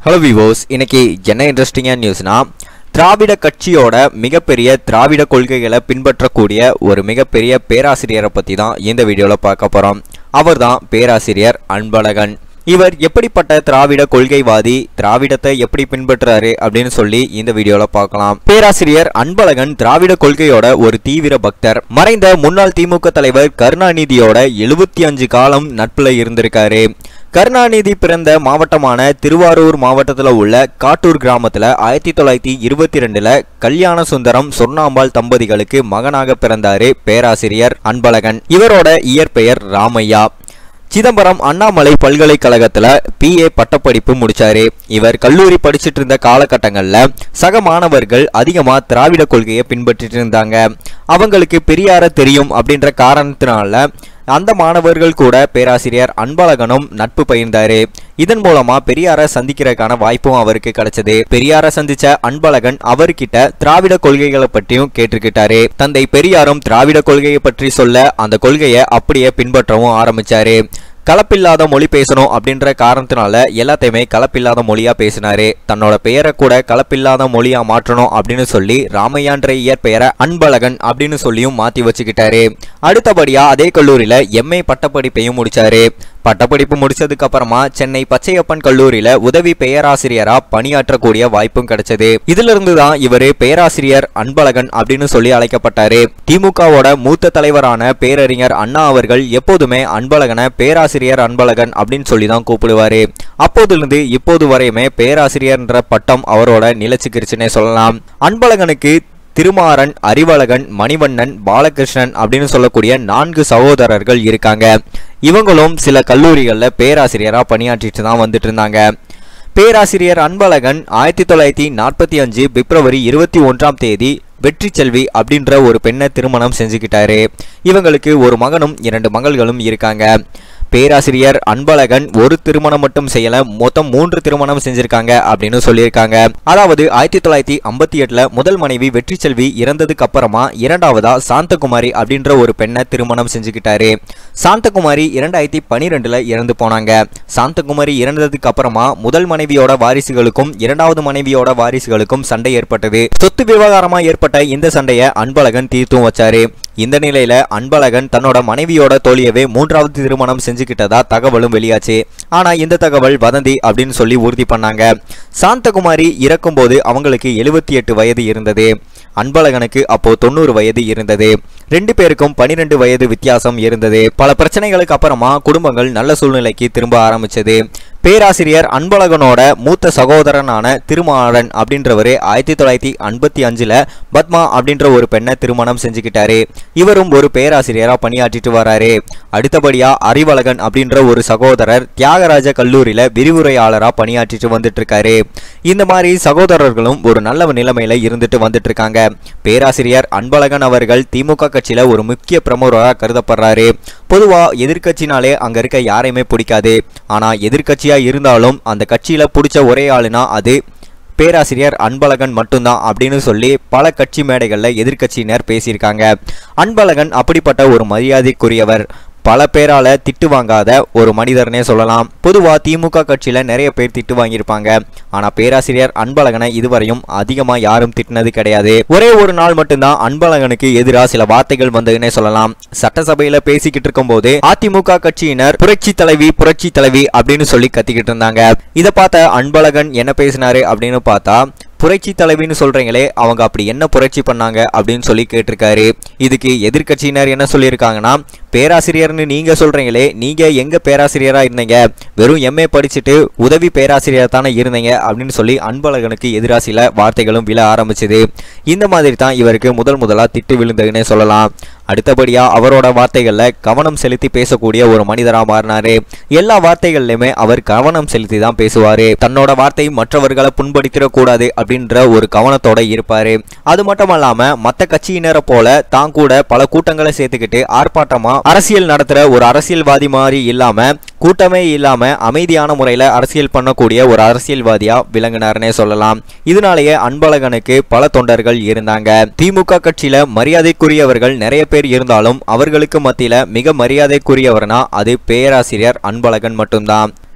hello விவோஸ் இன்னைக்கு என்ன இன்ட்ரெஸ்டிங்கான நியூஸ்னா திராவிட கட்சியோட மிகப்பெரிய திராவிட கொள்கைகளை பின்பற்றக்கூடிய ஒரு மிகப்பெரிய பேராசிரியரை பற்றி தான் இந்த வீடியோவில் பார்க்க போகிறோம் அவர் தான் பேராசிரியர் அன்பழகன் இவர் எப்படிப்பட்ட திராவிட கொள்கைவாதி திராவிடத்தை எப்படி பின்பற்றுறாரு அப்படின்னு சொல்லி இந்த வீடியோல பார்க்கலாம் பேராசிரியர் அன்பழகன் திராவிட கொள்கையோட ஒரு தீவிர பக்தர் மறைந்த முன்னாள் திமுக தலைவர் கருணாநிதியோட எழுபத்தி அஞ்சு காலம் நட்புல இருந்திருக்காரு கருணாநிதி பிறந்த மாவட்டமான திருவாரூர் மாவட்டத்தில் உள்ள காட்டூர் கிராமத்தில் ஆயிரத்தி தொள்ளாயிரத்தி இருபத்தி ரெண்டுல கல்யாண சுந்தரம் சொர்ணாம்பாள் தம்பதிகளுக்கு மகனாக பிறந்தாரு பேராசிரியர் அன்பழகன் இவரோட இயற்பெயர் ராமையா சிதம்பரம் அண்ணாமலை பல்கலைக்கழகத்தில் பிஏ பட்டப்படிப்பு முடிச்சாரு இவர் கல்லூரி படிச்சிட்டு இருந்த காலகட்டங்களில் சக மாணவர்கள் அதிகமாக திராவிட கொள்கையை பின்பற்றிட்டு இருந்தாங்க அவங்களுக்கு பெரியார தெரியும் அப்படின்ற காரணத்தினால அந்த மாணவர்கள் கூட பேராசிரியர் அன்பழகனும் நட்பு பகிர்ந்தாரு இதன் மூலமா பெரியார சந்திக்கிறதுக்கான வாய்ப்பும் அவருக்கு கிடைச்சது பெரியார சந்திச்ச அன்பழகன் அவர்கிட்ட திராவிட கொள்கைகளை பற்றியும் கேட்டுக்கிட்டாரு தந்தை பெரியாரும் திராவிட கொள்கையை பற்றி சொல்ல அந்த கொள்கையை அப்படியே பின்பற்றவும் ஆரம்பிச்சாரு கலப்பில்லாத மொழி பேசணும் அப்படின்ற காரணத்தினால எல்லாத்தையுமே கலப்பில்லாத மொழியா பேசினாரு தன்னோட பெயரை கூட கலப்பில்லாத மொழியா மாற்றணும் அப்படின்னு சொல்லி ராமையான்ற இயற்பெயரை அன்பழகன் அப்படின்னு சொல்லியும் மாத்தி வச்சுக்கிட்டாரு அடுத்தபடியா அதே கல்லூரியில எம்ஏ பட்டப்படிப்பையும் முடிச்சாரு பட்டப்படிப்பு முடிச்சதுக்கு அப்புறமா சென்னை பச்சையப்பன் கல்லூரியில உதவி பெயராசிரியரா பணியாற்றக்கூடிய வாய்ப்பும் கிடைச்சது இதுல இருந்து தான் இவரு பேராசிரியர் அன்பழகன் அப்படின்னு சொல்லி அழைக்கப்பட்டாரு திமுகவோட மூத்த தலைவரான பேரறிஞர் அண்ணா அவர்கள் எப்போதுமே அன்பழகனை பேராசிரியர் அன்பழகன் அப்படின்னு சொல்லி தான் கூப்பிடுவாரு அப்போதிலிருந்து இப்போது வரையுமே பேராசிரியர்ன்ற பட்டம் அவரோட நிலச்சிக்கிருச்சுன்னே சொல்லலாம் அன்பழகனுக்கு திருமாறன் அறிவழகன் மணிவண்ணன் பாலகிருஷ்ணன் அப்படின்னு சொல்லக்கூடிய நான்கு சகோதரர்கள் இருக்காங்க இவங்களும் சில கல்லூரிகளில் பேராசிரியராக பணியாற்றிட்டு தான் வந்துட்டு இருந்தாங்க பேராசிரியர் அன்பழகன் ஆயிரத்தி தொள்ளாயிரத்தி நாற்பத்தி அஞ்சு பிப்ரவரி இருபத்தி ஒன்றாம் தேதி வெற்றி செல்வி அப்படின்ற ஒரு பெண்ணை திருமணம் செஞ்சுக்கிட்டாரு இவங்களுக்கு ஒரு மகனும் இரண்டு மகள்களும் இருக்காங்க பேராசிரியர் அன்பழகன் ஒரு திருமணம் மட்டும் செய்யல மொத்தம் மூன்று திருமணம் செஞ்சிருக்காங்க அப்படின்னு சொல்லியிருக்காங்க அதாவது ஆயிரத்தி தொள்ளாயிரத்தி ஐம்பத்தி எட்டுல முதல் மனைவி வெற்றி செல்வி இறந்ததுக்கு அப்புறமா இரண்டாவதா சாந்தகுமாரி அப்படின்ற ஒரு பெண்ணை திருமணம் செஞ்சுக்கிட்டாரு சாந்தகுமாரி இரண்டாயிரத்தி பனிரெண்டுல இறந்து போனாங்க சாந்தகுமாரி இறந்ததுக்கு அப்புறமா முதல் மனைவியோட வாரிசுகளுக்கும் இரண்டாவது மனைவியோட வாரிசுகளுக்கும் சண்டை ஏற்பட்டது சொத்து விவகாரமா ஏற்பட்ட இந்த சண்டையை அன்பழகன் தீர்த்தும் வச்சாரு இந்த நிலையில அன்பழகன் தன்னோட மனைவியோட தோழியவே மூன்றாவது திருமணம் செஞ்சுக்கிட்டதா தகவலும் வெளியாச்சு ஆனா இந்த தகவல் வதந்தி அப்படின்னு சொல்லி உறுதி பண்ணாங்க சாந்தகுமாரி இறக்கும்போது அவங்களுக்கு எழுபத்தி எட்டு வயது இருந்தது அன்பழகனுக்கு அப்போ தொண்ணூறு வயது இருந்தது ரெண்டு பேருக்கும் பனிரெண்டு வயது வித்தியாசம் இருந்தது பல பிரச்சனைகளுக்கு அப்புறமா குடும்பங்கள் நல்ல சூழ்நிலைக்கு திரும்ப ஆரம்பிச்சது பேராசிரியர் அன்பழகனோட மூத்த சகோதரனான திருமாறன் அப்படின்றவரு ஆயிரத்தி தொள்ளாயிரத்தி ஐம்பத்தி அஞ்சுல பத்மா அப்படின்ற ஒரு பெண்ணை திருமணம் செஞ்சுக்கிட்டாரு இவரும் ஒரு பேராசிரியரா பணியாற்றிட்டு வராரு அடுத்தபடியா அறிவழகன் அப்படின்ற ஒரு சகோதரர் தியாகராஜ கல்லூரியில விரிவுரையாளரா பணியாற்றிட்டு வந்துட்டு இருக்காரு இந்த மாதிரி சகோதரர்களும் ஒரு நல்ல நிலைமையில இருந்துட்டு வந்துட்டு இருக்காங்க பேராசிரியர் அன்பழகன் அவர்கள் திமுக கட்சியில ஒரு முக்கிய பிரமுகராக கருதப்படுறாரு பொதுவா எதிர்க்கட்சினாலே அங்க இருக்க யாரையுமே பிடிக்காது ஆனா எதிர்க்கட்சியா இருந்தாலும் அந்த கட்சியில பிடிச்ச ஒரே ஆளுனா அது பேராசிரியர் அன்பழகன் மட்டும்தான் அப்படின்னு சொல்லி பல கட்சி மேடைகளில் எதிர்க்கட்சியினர் பேசியிருக்காங்க அன்பழகன் அப்படிப்பட்ட ஒரு மரியாதைக்குரியவர் பல பேரால திட்டு வாங்காத ஒரு மனிதர்னே சொல்லலாம் பொதுவா திமுக கட்சியில நிறைய பேர் திட்டு வாங்கியிருப்பாங்க ஆனா பேராசிரியர் அன்பழகனை இதுவரையும் அதிகமா யாரும் திட்டினது கிடையாது ஒரே ஒரு நாள் மட்டும்தான் அன்பழகனுக்கு எதிராக சில வார்த்தைகள் வந்ததுன்னே சொல்லலாம் சட்டசபையில பேசிக்கிட்டு இருக்கும்போது அதிமுக கட்சியினர் புரட்சி தலைவி புரட்சி தலைவி அப்படின்னு சொல்லி கத்திக்கிட்டு இருந்தாங்க இதை பார்த்த அன்பழகன் என்ன பேசினாரு அப்படின்னு பார்த்தா புரட்சி தலைவின்னு சொல்றீங்களே அவங்க அப்படி என்ன புரட்சி பண்ணாங்க அப்படின்னு சொல்லி கேட்டிருக்காரு இதுக்கு எதிர்க்கட்சியினர் என்ன சொல்லியிருக்காங்கன்னா பேராசிரியர்னு நீங்க சொல்றீங்களே நீங்க எங்க பேராசிரியரா இருந்தீங்க வெறும் எம்ஏ படிச்சுட்டு உதவி பேராசிரியர் தானே இருந்தீங்க அப்படின்னு சொல்லி அன்பழகனுக்கு எதிராக சில வார்த்தைகளும் விழ ஆரம்பிச்சது இந்த மாதிரி தான் இவருக்கு முதல் முதலா திட்டு விழுந்ததுன்னே சொல்லலாம் அடுத்தபடியா அவரோட வார்த்தைகள்ல கவனம் செலுத்தி பேசக்கூடிய ஒரு மனிதரா மாறினாரு எல்லா வார்த்தைகள்லயுமே அவர் கவனம் செலுத்தி தான் பேசுவாரு தன்னோட வார்த்தை மற்றவர்களை புண்படுத்திட கூடாது அப்படின்ற ஒரு கவனத்தோட இருப்பாரு அது மட்டும் இல்லாம மத்த கட்சியினரை போல தான் கூட பல கூட்டங்களை சேர்த்துக்கிட்டு ஆர்ப்பாட்டமா அரசியல் நடத்துற ஒரு அரசியல்வாதி மாதிரி இல்லாம கூட்டமே இல்லாம அமைதியான முறையில அரசியல் பண்ணக்கூடிய ஒரு அரசியல்வாதியா விளங்கினார்னே சொல்லலாம் இதனாலேயே அன்பழகனுக்கு பல தொண்டர்கள் இருந்தாங்க திமுக கட்சியில மரியாதைக்குரியவர்கள் நிறைய பேர் இருந்தாலும் அவர்களுக்கு மத்தியில மிக மரியாதைக்குரியவர்னா அது பேராசிரியர் அன்பழகன் மட்டும்தான்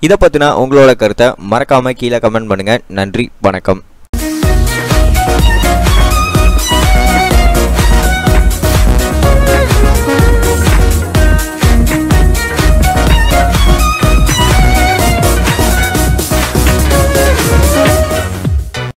இதை பற்றின உங்களோட கருத்தை மறக்காமல் கீழே கமெண்ட் பண்ணுங்கள் நன்றி வணக்கம்